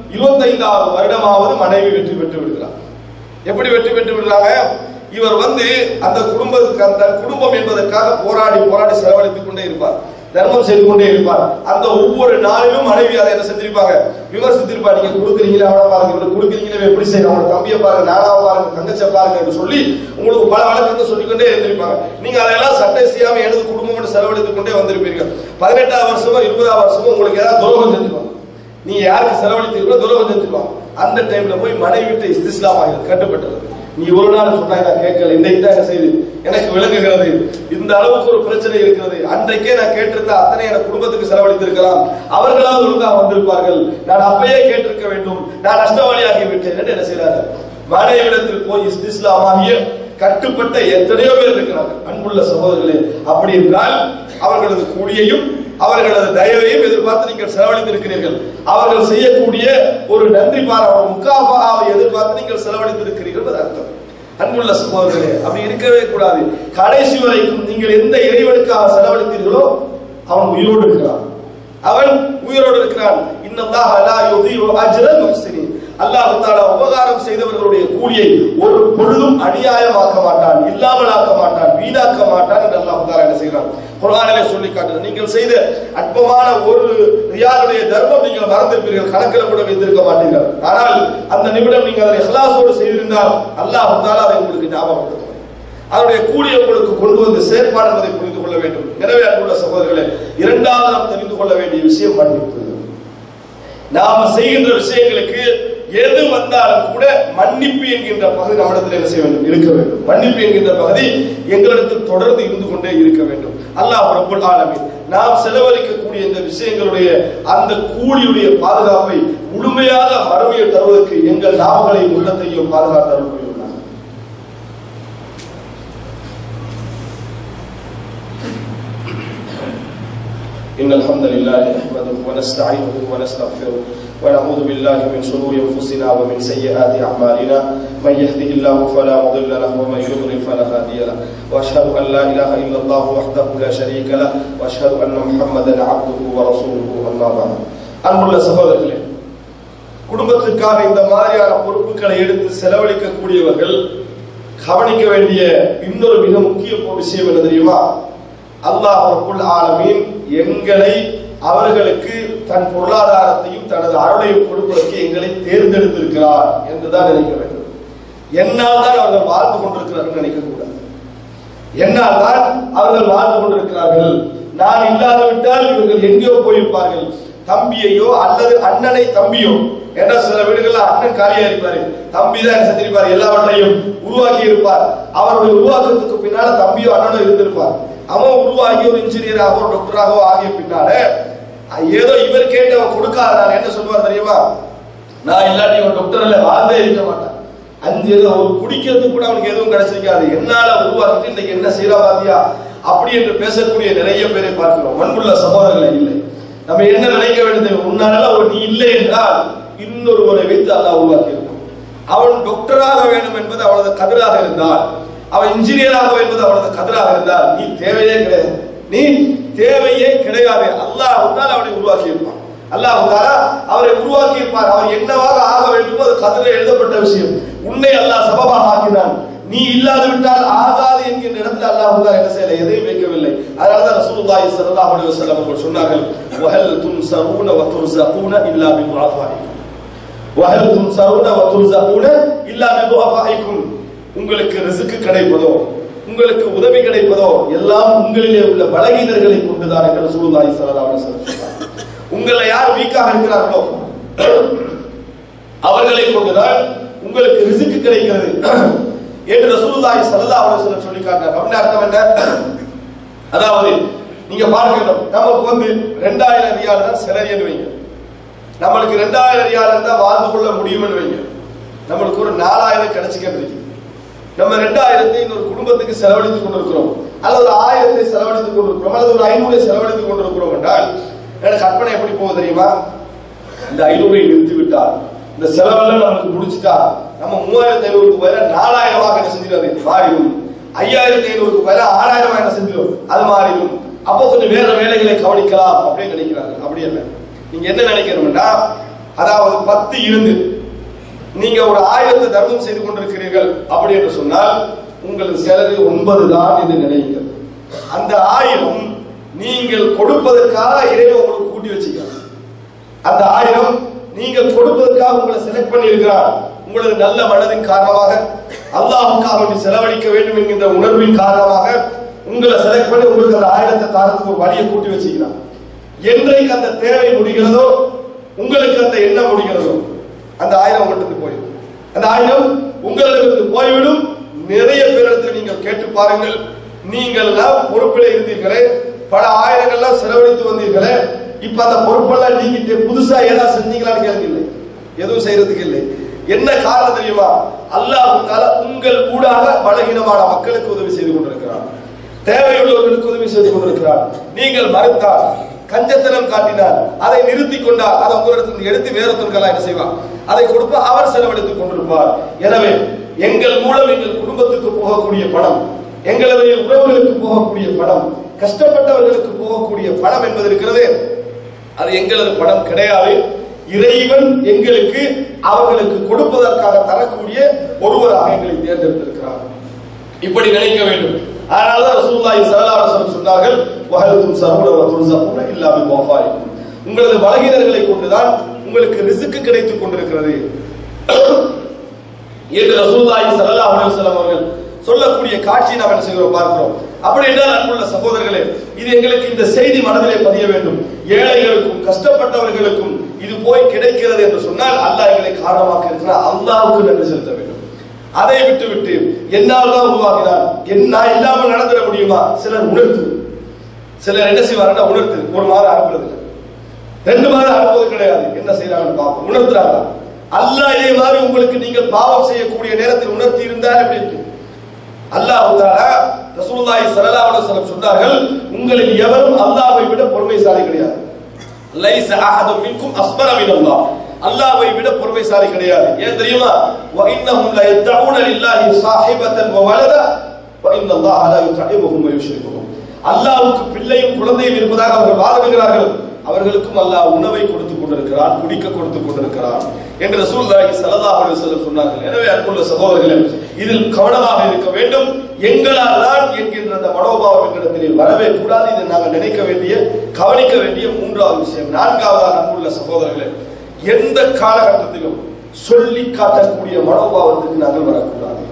இருபத்தைந்தாவது வருடமாவது மனைவி வெற்றி பெற்று விடுகிறார் எப்படி வெற்றி பெற்று விடுறாங்க இவர் வந்து அந்த குடும்பத்துக்கு அந்த குடும்பம் என்பதற்காக போராடி போராடி செலவழித்துக் கொண்டே இருப்பார் தர்மம் செய்து கொண்டே இருப்பார் அந்த ஒவ்வொரு நாளிலும் மனைவி அதை என்ன செஞ்சிருப்பாங்க விமர்சித்திருப்பார் நீங்க கொடுக்குறீங்களே அவனை பாருங்க இவனை கொடுக்குறீங்களே எப்படி செய்யணும் அவனோட தம்பியை பாருங்க நானா பாருங்க தங்கச்சியை பாருங்க என்று சொல்லி உங்களுக்கு பல வழக்கத்தை சொல்லிக்கொண்டே இருந்திருப்பாங்க நீங்க அதையெல்லாம் சட்டை செய்யாம எனது குடும்பம் செலவழித்துக் கொண்டே வந்திருப்பீர்கள் பதினெட்டாவது வருஷமோ இருபதாவது வருஷமோ உங்களுக்கு ஏதாவது துரோகம் செஞ்சிருவாங்க நீங்க யாருக்கு செலவழித்தீர்களோ துரோகம் செஞ்சிருவாங்க அந்த டைம்ல போய் மனைவி விட்டு இஸ்திஸ்லாமாக கட்டுப்பட்டது நீ ஒரு நாள் சொன்னாங்க நான் கேட்கல இன்னைக்கு தான் என்ன செய்து எனக்கு விளங்குகிறது இந்த அளவுக்கு ஒரு பிரச்சனை இருக்கிறது அன்றைக்கே நான் கேட்டிருந்தா அத்தனை என் குடும்பத்துக்கு செலவழித்திருக்கலாம் அவர்களாவது ஒழுங்காக வந்திருப்பார்கள் நான் அப்பயே கேட்டிருக்க வேண்டும் நான் நஷ்டவாளியாகி விட்டேன் என்று என்ன செய்யறாங்க மனைவிடத்தில் போய் இஸ்திஸ்லாமாகிய கட்டுப்பட்ட எத்தனையோ பேர் இருக்கிறார்கள் அன்புள்ள சகோதரர்களே அப்படி என்றால் அவர்களது கூலியையும் அவர்களது தயவையும் எதிர்பார்த்து நீங்கள் செலவழித்திருக்கிறீர்கள் அவர்கள் செய்யக்கூடிய ஒரு நன்றி பாராட்ட முக்காபாவை எதிர்பார்த்து நீங்கள் செலவழித்திருக்கிறீர்கள் என்பது அர்த்தம் அன்புள்ள சகோதரர்களே அப்படி இருக்கவே கூடாது கடைசி வரைக்கும் நீங்கள் எந்த இறைவனுக்காக செலவழித்தீர்களோ அவன் உயிரோடு இருக்கிறான் அவன் உயிரோடு இருக்கிறான் இன்னல்லாஹ் லா யுதீஉ அஜ்ரல் முஹ்சினின் அல்லாஹ் தஆலா உபகாரம் செய்தவர்களுடைய கூலியை ஒரு பொழுதும் அநியாயமாக்க மாட்டான் இல்லாமல் ஆக்க மாட்டான் வீணாக்க மாட்டான் என்று அல்லாஹ் தஆலா என்ன செய்கிறான் குர்ஆனிலே சொல்லி காட்டுது நீங்கள் செய்த அற்பமான ஒரு ரியாலுடைய தர்மம் நீங்கள் மறந்திருப்பீர்கள் கணக்கில் கூட வைத்திருக்க மாட்டீர்கள் ஆனால் அந்த நிமிடம் நீங்கள் அதை இஹ்லாஸோடு செய்திருந்தால் அல்லாஹ் தஆலா அதை உங்களுக்கு ஞாபகப்படுத்துவார் அதனுடைய கூலியை உங்களுக்கு கொண்டு வந்து சேர்ப்பான் என்பதை புரிந்து கொள்ள வேண்டும் எனவே அன்புள்ள சகோதரர்களே இரண்டாவது நாம் தெரிந்து கொள்ள வேண்டிய விஷயம் மன்னிப்பு நாம செய்கின்ற விஷயங்களுக்கு எது வந்தாலும் கூட மன்னிப்பு என்கின்ற பகுதி நம்மிடத்தில் என்ன செய்ய வேண்டும் இருக்க வேண்டும் மன்னிப்பு என்கின்ற பகுதி எங்களிடத்தில் தொடர்ந்து இருந்து கொண்டே இருக்க வேண்டும் அல்லாஹ் ரப்பல் ஆலமீன் நாம் செலவழிக்கக்கூடிய இந்த விஷயங்களுடைய அந்த கூலியுடைய பாதுகாப்பை முழுமையாக மறுமையில் தருவதற்கு எங்கள் நாவுகளையும் உள்ளத்தையும் பாதுகாத்து அருள் புரியுள்ளார் إن الحمد لله نحمده ونستعينه ونستغفره ونعوذ بالله من شرور أنفسنا ومن سيئات أعمالنا من يهده الله فلا مضل له ومن يضلل فلا هادي له وأشهد أن لا إله إلا الله وحده لا شريك له وأشهد أن محمدا عبده ورسوله أما بعد அன்புள்ள சகோதரர்களே குடும்பத்திற்காக இந்த மாதிரியான பொறுப்புகளை எடுத்து செலவழிக்கக்கூடியவர்கள் கவனிக்க வேண்டிய இன்னொரு மிக முக்கிய விஷயம் என்ன தெரியுமா அல்லாஹ் ரப்புல் ஆலமீன் எங்களை அவர்களுக்கு தன் பொருளாதாரத்தையும் தனது அருளையும் கொடுப்பதற்கு எங்களை தேர்ந்தெடுத்திருக்கிறார் என்றுதான் நினைக்க வேண்டும் என்னால் தான் அவர்கள் வாழ்ந்து கொண்டிருக்கிறார்கள் நினைக்க கூடாது என்னால் தான் அவர்கள் வாழ்ந்து கொண்டிருக்கிறார்கள் நான் இல்லாது விட்டால் இவர்கள் எங்கேயோ போயிருப்பார்கள் தம்பியையோ அல்லது அண்ணனை தம்பியோ என்ற சில வீடுகள்ல அண்ணன் காலியா இருப்பாரு தம்பி தான் என்ன செஞ்சிருப்பார் எல்லாவற்றையும் உருவாக்கி இருப்பார் அவருடைய உருவாக்கத்துக்கு பின்னால தம்பியோ அண்ணனோ இருந்திருப்பார் அவன் உருவாகி ஒரு இன்ஜினியராகவோ ஒரு டாக்டராகவோ ஆகிய பின்னால ஏதோ இவர் கேட்டு அவன் கொடுக்காதனால என்ன சொல்லுவார் தெரியுமா நான் இல்லாட்டி ஒரு டாக்டர் இல்ல வாழ்ந்தே இருக்க மாட்டேன் அஞ்சு ஒரு குடிக்கிறதுக்கு கூட அவனுக்கு எதுவும் கிடைச்சிருக்காது என்னால உருவாக்கிட்டு இன்னைக்கு என்ன செய்யறா பாத்தியா அப்படி என்று பேசக்கூடிய நிறைய பேரை பார்க்கிறோம் மண்புள்ள சகோதரர்கள் இல்லை நம்ம என்ன நினைக்க வேண்டியது உன்னால ஒரு நீ இல்லை என்றால் இன்னொருவரை வைத்து அல்லாஹ் உருவாக்கி இருக்கும் அவன் டாக்டராக வேண்டும் என்பது அவனது கதிராக இருந்தால் அவன் இன்ஜினியராக என்பது அவனது கதிராக இருந்தால் நீ தேவையே கிடையாது நீ தேவையே கிடையாது அல்லாஹ் தான் அவனை உருவாக்கி இருப்பான் அல்லாஹ் தாலா அவரை உருவாக்கி இருப்பார் அவர் என்னவாக ஆக வேண்டுமோ அது கதிரை எழுதப்பட்ட விஷயம் உன்னை அல்லாஹ் சபபாக ஆக்கினான் நீ இல்லாது விட்டால் ஆகாது என்கின்ற இடத்துல அல்லாஹ் தாலா என்ன செய்யல எதையும் வைக்கவில்லை அதனால தான் ரசூலுல்லாஹி ஸல்லல்லாஹு அலைஹி வஸல்லம் அவர்கள் சொன்னார்கள் வஹல் துன்சரூன வ துர்ஸகூன இல்லா பிதுஆஃபாயிக்கும் வஹல் துன்சரூன வ துர்ஸகூன இல்லா பிதுஆஃபாயிக்கும் உங்களுக்கு ரிசுக்கு கிடைப்பதோ உங்களுக்கு உதவி கிடைப்பதோ எல்லாம் உங்களிலே உள்ள பலகீனர்களை கொண்டுதான் என்று ரசூலுல்லாஹி ஸல்லல்லாஹு அலைஹி வஸல்லம் சொன்னார் உங்களை யார் வீக்காக இருக்கிறார்களோ அவர்களை கொண்டுதான் உங்களுக்கு ரிசுக்கு கிடைக்கிறது என்று ரசூலுல்லாஹி ஸல்லல்லாஹு அலைஹி வஸல்லம் சொல்லி காட்டினார் அப்படின்னா அர்த்தம் என்ன அதாவது நீங்க பார்க்கணும் நமக்கு வந்து ரெண்டாயிரம் ரியால் தான் செலரியன்னு வைங்க நம்மளுக்கு ரெண்டாயிரம் ரியால் இருந்தா வாழ்ந்து கொள்ள முடியும்னு வைங்க நம்மளுக்கு ஒரு நாலாயிரம் கிடைச்சிக்கிட்டு இருக்கு நம்ம ரெண்டாயிரத்தை இன்னொரு குடும்பத்துக்கு செலவழித்துக் கொண்டிருக்கிறோம் அல்லது ஒரு ஆயிரத்தை செலவழித்துக் கொண்டிருக்கிறோம் அல்லது ஒரு ஐநூறை செலவழித்துக் கொண்டிருக்கிறோம் என்றால் எனக்கு கற்பனை எப்படி போகுது தெரியுமா இந்த ஐநூறை நிறுத்தி விட்டால் இந்த செலவெல்லாம் நமக்கு முடிச்சுட்டா நம்ம மூவாயிரத்தி ஐநூறுக்கு பதிலாக நாலாயிரமாக என்ன செஞ்சிடாது மாறிடும் ஐயாயிரத்தி ஐநூறுக்கு பதிலாக ஆறாயிரம் என்ன செஞ்சிடும் அது மாறிடும் அப்போ கொஞ்சம் வேற வேலைகளை கவனிக்கலாம் அப்படின்னு நினைக்கிறாங்க அப்படி இல்லை நீங்க என்ன நினைக்கணும்னா அதாவது பத்து இருந்து நீங்க ஒரு ஆயிரத்தை தர்மம் செய்து கொண்டிருக்கிறீர்கள் அப்படி என்று சொன்னால் உங்களது செலவு ஒன்பது தான் என்று நினையுங்கள் அந்த ஆயிரம் நீங்கள் கொடுப்பதற்காக இறைவன் உங்களுக்கு கூட்டி வச்சுக்கலாம் அந்த ஆயிரம் நீங்கள் கொடுப்பதற்காக உங்களை செலக்ட் பண்ணியிருக்கிறார் உங்களது நல்ல மனதின் காரணமாக அல்லாஹுக்காக வேண்டி செலவழிக்க வேண்டும் என்கின்ற உணர்வின் காரணமாக உங்களை செலக்ட் பண்ணி உங்களுக்கு அந்த ஆயிரத்தை தாரத்துக்கு ஒரு வழியை கூட்டி வச்சுக்கிறான் என்றைக்கு அந்த தேவை முடிகிறதோ உங்களுக்கு அந்த எண்ணம் முடிகிறதோ அந்த ஆயிரம் உங்கள்கிட்ட போயிடும் அந்த ஆயிரம் உங்களுக்கு போய்விடும் நிறைய பேரிடத்தில் நீங்கள் கேட்டு பாருங்கள் நீங்கள் எல்லாம் பொறுப்பில் இருந்தீர்களே பல ஆயிரங்கள்லாம் செலவழித்து வந்தீர்களே இப்ப அந்த பொறுப்பெல்லாம் நீங்கிட்டு புதுசா ஏதாவது செஞ்சீங்களான்னு கேள்வி இல்லை எதுவும் செய்யறதுக்கு இல்லை என்ன காரணம் தெரியுமா அல்லாஹ் தால உங்கள் ஊடாக பலகீனமான மக்களுக்கு உதவி செய்து கொண்டிருக்கிறார் தேவையுள்ளவர்களுக்கு உதவி செய்து கொண்டிருக்கிறார் நீங்கள் மறுத்தால் கஞ்சத்தனம் காட்டினார் அதை நிறுத்தி கொண்டார் அதை உங்களிடத்தில் எடுத்து வேற தொழில்களா என்ன செய்வார் அதை கொடுப்ப அவர் செலவழித்துக் கொண்டிருப்பார் எனவே எங்கள் மூலம் எங்கள் குடும்பத்துக்கு போகக்கூடிய பணம் எங்களது உறவுகளுக்கு போகக்கூடிய பணம் கஷ்டப்பட்டவர்களுக்கு போகக்கூடிய பணம் என்பது இருக்கிறது அது எங்களது பணம் கிடையாது இறைவன் எங்களுக்கு அவர்களுக்கு கொடுப்பதற்காக தரக்கூடிய ஒருவராக எங்களை தேர்ந்தெடுத்திருக்கிறார் இப்படி நினைக்க வேண்டும் அதனாலதான் ரசூலுல்லாஹி ஸல்லல்லாஹு அலைஹி வஸல்லம் சொன்னார்கள் வஹலுக்கும் சரூன வ துர்ஸகுன இல்லா பி வஃபாயிக்கும் உங்களது பலகீனர்களை கொண்டுதான் உங்களுக்கு ரிஸ்க் கிடைத்துக் கொண்டிருக்கிறது என்று ரசூலுல்லாஹி ஸல்லல்லாஹு அலைஹி வஸல்லம் அவர்கள் சொல்லக்கூடிய காட்சியை நாம் என்ன செய்கிறோம் பார்க்கிறோம் அப்படி என்றால் அன்புள்ள சகோதரர்களே இது எங்களுக்கு இந்த செய்தி மனதிலே பதிய வேண்டும் ஏழைகளுக்கும் கஷ்டப்பட்டவர்களுக்கும் இது போய் கிடைக்கிறது என்று சொன்னால் அல்லாஹ் எங்களை காரணமாக்க இருக்கிறார் அல்லாஹ்வுக்கு நன்றி செலுத்த வேண்டும் அதை விட்டு விட்டு என்னால் தான் உருவாக்கினார் என் நான் இல்லாமல் நடந்துட முடியுமா சிலர் உணர்த்து சிலர் என்ன செய்வாங்கன்னா உணர்த்து ஒரு மாதம் அனுப்புறது இல்லை ரெண்டு மாதம் அனுப்புவது கிடையாது என்ன செய்யறாங்கன்னு பார்ப்போம் உணர்த்துறாங்க அல்லாஹ் இதே மாதிரி உங்களுக்கு நீங்கள் பாவம் செய்யக்கூடிய நேரத்தில் உணர்த்தி இருந்தால் எப்படி இருக்கு அல்லாஹ் தாலா ரசூலுல்லாஹி ஸல்லல்லாஹு அலைஹி வஸல்லம் சொன்னார்கள் உங்களில் எவரும் அல்லாஹ்வை விட பொறுமைசாலி கிடையாது லைஸ அஹதும் மின்கும் அஸ்பர மின் அல்லாஹ் அல்லாஹ்வை விட பொறுமைசாலி கிடையாது ஏன் தெரியுமா வ இன்னஹும் லா யத்தஊன லில்லாஹி ஸாஹிபத்தன் வ வலதா வ இன்ன அல்லாஹ் லா யுதஇபுஹும் வ யுஷ்ரிகுஹும் அல்லாஹ்வுக்கு பிள்ளையும் குழந்தையும் இருப்பதாக அவர்கள் வாதிடுகிறார்கள் அவர்களுக்கும் அல்லாஹ் உணவை கொடுத்து கொண்டிருக்கிறான் குடிக்க கொடுத்து கொண்டிருக்கிறான் என்று ரசூலுல்லாஹி ஸல்லல்லாஹு அலைஹி வஸல்லம் சொன்னார்கள் எனவே அன்புள்ள சகோதரர்களே இதில் கவனமாக இருக்க வேண்டும் எங்களால் தான் என்கின்ற அந்த மனோபாவம் எங்களிடத்தில் வரவே கூடாது இதை நாங்கள் நினைக்க வேண்டிய கவனிக்க வேண்டிய மூன்றாவது விஷயம் நான்காவதாக அன்புள்ள சகோதரர்களே எந்த காலகட்டத்திலும் சொல்லி காட்டக்கூடிய மனோபாவத்துக்கு நாங்கள் வரக்கூடாது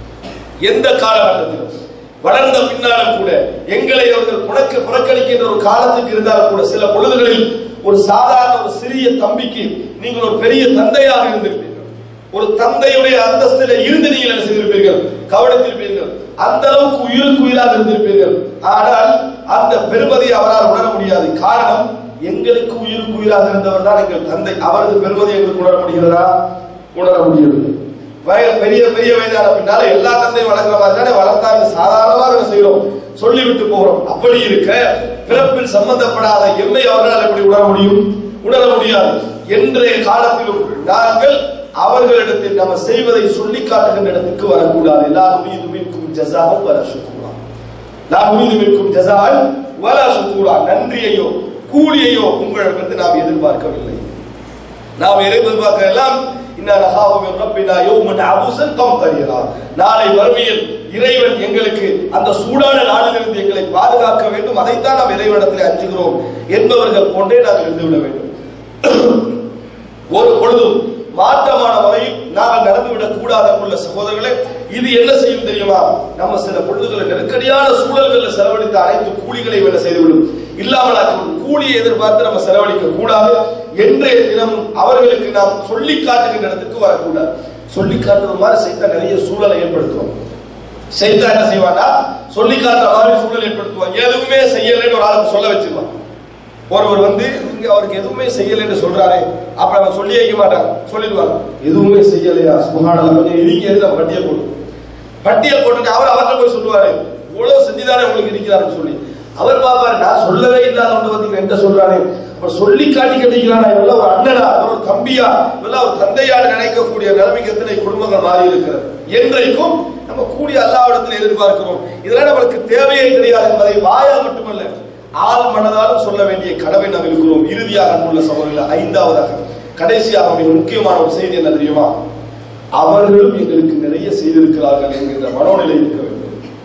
எந்த காலகட்டத்திலும் வளர்ந்த பின்னாலும் கூட எங்களை அவர்கள் புறக்க புறக்கணிக்கின்ற ஒரு காலத்துக்கு இருந்தாலும் கூட சில பொழுதுகளில் ஒரு சாதாரண ஒரு சிறிய தம்பிக்கு நீங்கள் ஒரு பெரிய தந்தையாக இருந்திருப்பீர்கள் ஒரு தந்தையுடைய அந்தஸ்தில இருந்து நீங்கள் என்ன செய்திருப்பீர்கள் கவனித்திருப்பீர்கள் அந்த அளவுக்கு உயிருக்கு உயிராக இருந்திருப்பீர்கள் ஆனால் அந்த பெருமதியை அவரால் உணர முடியாது காரணம் எங்களுக்கு உயிருக்கு உயிராக இருந்தவர் தான் எங்கள் தந்தை அவரது பெருமதி எங்களுக்கு உணர முடிகிறதா உணர முடியவில்லை வய பெரிய பெரிய வயதான பின்னால எல்லா தந்தையும் வளர்க்கிற மாதிரி தானே வளர்த்தாங்க சாதாரணமாக என்ன செய்யறோம் சொல்லிவிட்டு போகிறோம் அப்படி இருக்க பிறப்பில் சம்பந்தப்படாத எம்மை அவர்களால் எப்படி உணர முடியும் உணர முடியாது இன்றைய காலத்திலும் நாங்கள் அவர்களிடத்தில் நம்ம செய்வதை சொல்லி காட்டுகின்ற இடத்துக்கு வரக்கூடாது எல்லாரும் மீது மீட்கும் ஜசாவும் வர சுக்கூரா நாம் மீது மீட்கும் ஜசால் வர சுக்கூரா நன்றியையோ கூலியையோ உங்களிடமிருந்து நாம் எதிர்பார்க்கவில்லை நாம் எதிர்பார்க்க எல்லாம் நாளை வறுமையில் இறைவன் எங்களுக்கு அந்த சூடான நாளிலிருந்து எங்களை பாதுகாக்க வேண்டும் அதைத்தான் நாம் இறைவனிடத்தில் அஞ்சுகிறோம் என்பவர்கள் போன்றே நாங்கள் இருந்துவிட வேண்டும் ஒரு பொழுதும் மாற்றமான முறையில் நாங்கள் நடந்துவிடக் கூடாத உள்ள சகோதரர்களே இது என்ன செய்யும் தெரியுமா நம்ம சில பொழுதுகளை நெருக்கடியான சூழல்களில் செலவழித்த அனைத்து கூலிகளை என்ன செய்துவிடும் இல்லாமல் ஆக்கிவிடும் கூலியை எதிர்பார்த்து நம்ம செலவழிக்க கூடாது என்றைய தினம் அவர்களுக்கு நாம் சொல்லி காட்டுகின்ற இடத்துக்கு வரக்கூடாது சொல்லி காட்டுற மாதிரி செய்த நிறைய சூழலை ஏற்படுத்துவோம் செய்தா என்ன செய்வானா சொல்லி காட்டுற மாதிரி சூழல் ஏற்படுத்துவான் எதுவுமே செய்யலைன்னு ஒரு ஆளுக்கு சொல்ல வச்சிருவான் ஒருவர் வந்து இங்க அவருக்கு எதுவுமே செய்யலைன்னு சொல்றாரு அப்ப அவன் சொல்லி வைக்க மாட்டாங்க சொல்லிடுவாங்க எதுவுமே செய்யலையா சுகாடல கொஞ்சம் இடிக்க எழுத பட்டியல் போட்டு பட்டியல் போட்டு அவர் அவர்கிட்ட போய் சொல்லுவாரு இவ்வளவு செஞ்சுதானே உங்களுக்கு இருக்கிறாருன்னு சொல்லி அவர் பாப்பாரு நான் சொல்லவே இல்லாத ஒன்று வந்து என்கிட்ட சொல்றாரு அவர் சொல்லி காட்டி கட்டிக்கிறானா இவெல்லாம் ஒரு அண்ணனா ஒரு தம்பியா இவெல்லாம் ஒரு தந்தையாடு நினைக்கக்கூடிய நிலைமைக்கு எத்தனை குடும்பங்கள் மாறி இருக்கிறது என்றைக்கும் நம்ம கூடிய அல்லாவிடத்தில் எதிர்பார்க்கிறோம் இதெல்லாம் நம்மளுக்கு தேவையே கிடையாது என்பதை வாயால் மட்டுமல்ல ஆள் மனதாலும் சொல்ல வேண்டிய கடவை நாம் இருக்கிறோம் இறுதியாக அன்புள்ள சகோதரர்கள் ஐந்தாவதாக கடைசியாக மிக முக்கியமான ஒரு செய்தி என்ன தெரியுமா அவர்களும் எங்களுக்கு நிறைய செய்திருக்கிறார்கள் என்கின்ற மனோநிலை இருக்க வேண்டும்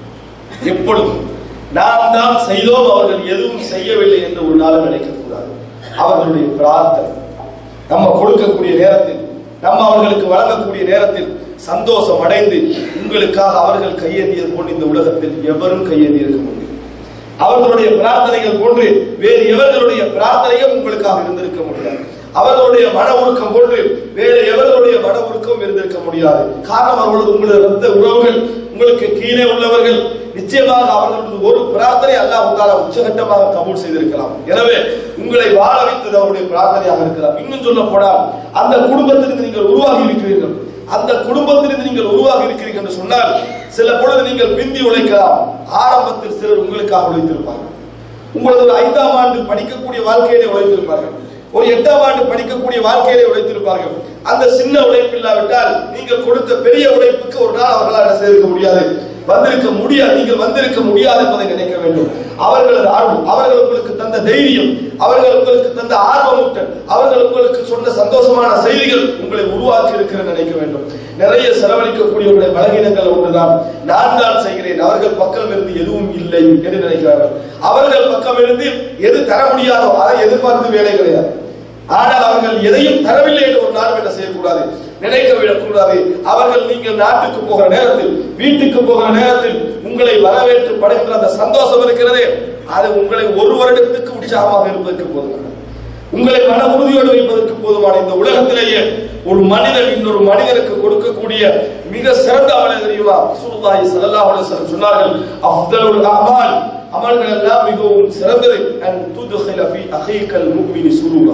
எப்பொழுதும் நாம் தான் செய்தோம் அவர்கள் எதுவும் செய்யவில்லை என்று ஒரு நாளும் நினைக்கக்கூடாது அவர்களுடைய பிரார்த்தனை நம்ம கொடுக்கக்கூடிய நேரத்தில் நம்ம அவர்களுக்கு வழங்கக்கூடிய நேரத்தில் சந்தோஷம் அடைந்து உங்களுக்காக அவர்கள் கையேந்தியது போன்று இந்த உலகத்தில் எவரும் கையேந்தி இருக்க முடியும் அவர்களுடைய பிரார்த்தனைகள் போன்று வேறு எவர்களுடைய பிரார்த்தனையும் உங்களுக்காக இருந்திருக்க முடியாது அவர்களுடைய மன உருக்கம் போன்று வேறு எவர்களுடைய மன உருக்கம் இருந்திருக்க முடியாது காரணம் அவர்களது உங்களது ரத்த உறவுகள் உங்களுக்கு கீழே உள்ளவர்கள் நிச்சயமாக அவர்களது ஒரு பிரார்த்தனை அல்லாஹ் தாலா உச்சகட்டமாக கபூல் செய்திருக்கலாம் எனவே உங்களை வாழ வைத்தது அவருடைய பிரார்த்தனையாக இருக்கலாம் இன்னும் சொல்ல போனால் அந்த குடும்பத்திலிருந்து நீங்கள் உருவாகி இருக்கிறீர்கள் அந்த குடும்பத்திலிருந்து நீங்கள் உருவாகி இருக்கிறீர்கள் என்று சொன்னால் சில பொழுது நீங்கள் பிந்தி உழைக்கலாம் ஆரம்பத்தில் சிலர் உங்களுக்காக உழைத்திருப்பார்கள் உங்களது ஒரு ஐந்தாம் ஆண்டு படிக்கக்கூடிய வாழ்க்கையிலே உழைத்திருப்பார்கள் ஒரு எட்டாம் ஆண்டு படிக்கக்கூடிய வாழ்க்கையிலே உழைத்திருப்பார்கள் அந்த சின்ன உழைப்பு இல்லாவிட்டால் நீங்கள் கொடுத்த பெரிய உழைப்புக்கு ஒரு நாள் அவர்களால் என்ன செய்திருக்க முடியாது வந்திருக்க முடியாது நீங்கள் வந்திருக்க முடியாது என்பதை நினைக்க வேண்டும் அவர்களது ஆர்வம் அவர்கள் உங்களுக்கு தந்த தைரியம் அவர்கள் உங்களுக்கு தந்த ஆர்வமூட்டல் அவர்கள் உங்களுக்கு சொன்ன சந்தோஷமான செய்திகள் உங்களை உருவாக்கி இருக்கிறது நினைக்க வேண்டும் நிறைய செலவழிக்கக்கூடியவர்களுடைய பலகீனங்கள் ஒன்றுதான் நான் தான் செய்கிறேன் அவர்கள் பக்கம் இருந்து எதுவும் இல்லை என்று நினைக்கிறார்கள் அவர்கள் பக்கம் இருந்து எது தர முடியாதோ அதை எதிர்பார்த்து வேலை கிடையாது ஆனால் அவர்கள் எதையும் தரவில்லை என்று ஒரு நாளும் என்ன செய்யக்கூடாது நினைக்க விடக்கூடாது அவர்கள் நீங்கள் நாட்டுக்கு போகிற நேரத்தில் வீட்டுக்கு போகிற நேரத்தில் உங்களை வரவேற்று படுகின்ற அந்த சந்தோஷம் இருக்கிறதே அது உங்களை ஒரு வருடத்துக்கு உற்சாகமாக இருப்பதற்கு போதுமானது உங்களை மன உறுதியோடு வைப்பதற்கு போதுமான இந்த உலகத்திலேயே ஒரு மனிதன் இன்னொரு மனிதனுக்கு கொடுக்கக்கூடிய மிக சிறந்த அமலை தெரியுமா ரசூலுல்லாஹி ஸல்லல்லாஹு அலைஹி வஸல்லம் சொன்னார்கள் அஃதலுல் அமால் அமல்கள் எல்லாம் மிகவும் சிறந்தது அன் துத்கில ஃபீ அகீகல் முஃமினி சுரூரா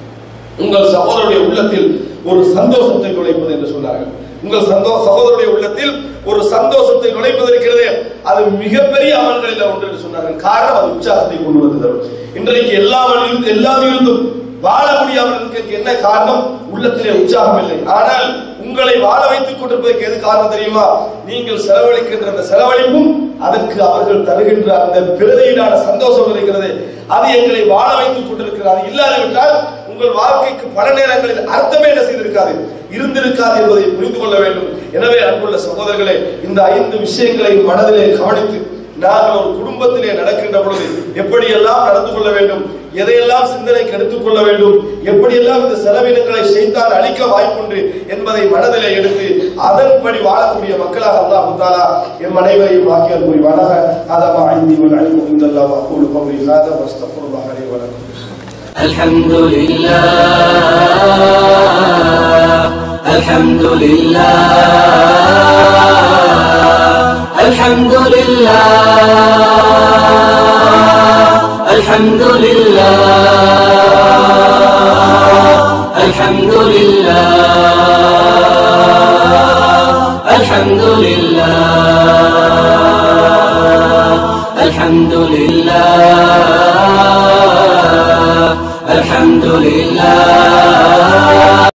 உங்கள் சகோதரருடைய உள்ளத்தில் ஒரு சந்தோஷத்தை நுழைப்பது என்று சொன்னார்கள் உங்கள் சந்தோ சகோதரருடைய உள்ளத்தில் ஒரு சந்தோஷத்தை நுழைப்பது இருக்கிறதே அது மிகப்பெரிய அமல்களில் ஒன்று என்று சொன்னார்கள் காரணம் அது உற்சாகத்தை கொண்டு வந்து தரும் இன்றைக்கு எல்லாம் இருந்து எல்லாம் இருந்தும் வாழ முடியாமல் இருக்க என்ன காரணம் உள்ளத்திலே உற்சாகம் இல்லை ஆனால் உங்களை வாழ வைத்துக் கொண்டிருப்பதற்கு எது காரணம் தெரியுமா நீங்கள் செலவழிக்கின்ற அந்த செலவழிப்பும் அதற்கு அவர்கள் தருகின்ற அந்த பிரதையிலான சந்தோஷம் இருக்கிறது அது எங்களை வாழ வைத்துக் கொண்டிருக்கிறது இல்லாதவிட்டால் உங்கள் வாழ்க்கைக்கு பல நேரங்களில் அர்த்தமே என்ன செய்திருக்காது இருந்திருக்காது என்பதை புரிந்து கொள்ள வேண்டும் எனவே அன்புள்ள சகோதரர்களே இந்த ஐந்து விஷயங்களை மனதிலே கவனித்து நாங்கள் ஒரு குடும்பத்திலே நடக்கின்ற பொழுது எப்படியெல்லாம் நடந்து கொள்ள வேண்டும் எதையெல்லாம் சிந்தனைக்கு எடுத்துக் கொள்ள வேண்டும் எப்படியெல்லாம் இந்த செலவினங்களை செய்தான் அளிக்க வாய்ப்புண்டு என்பதை மனதிலே எடுத்து அதன்படி வாழக்கூடிய மக்களாக அல்லாஹ் தாலா எம் அனைவரையும் வாக்கியல் புரிவானாக அதமா ஐந்தி வல் அல்மு இந்தல்லாஹ் அகூலு கௌலி ஹாதா வஸ்தக்ஃபிருல்லாஹ் லி வ லக்கும் الحمد لله الحمد لله الحمد لله الحمد لله الحمد لله الحمد لله الحمد لله الحمد لله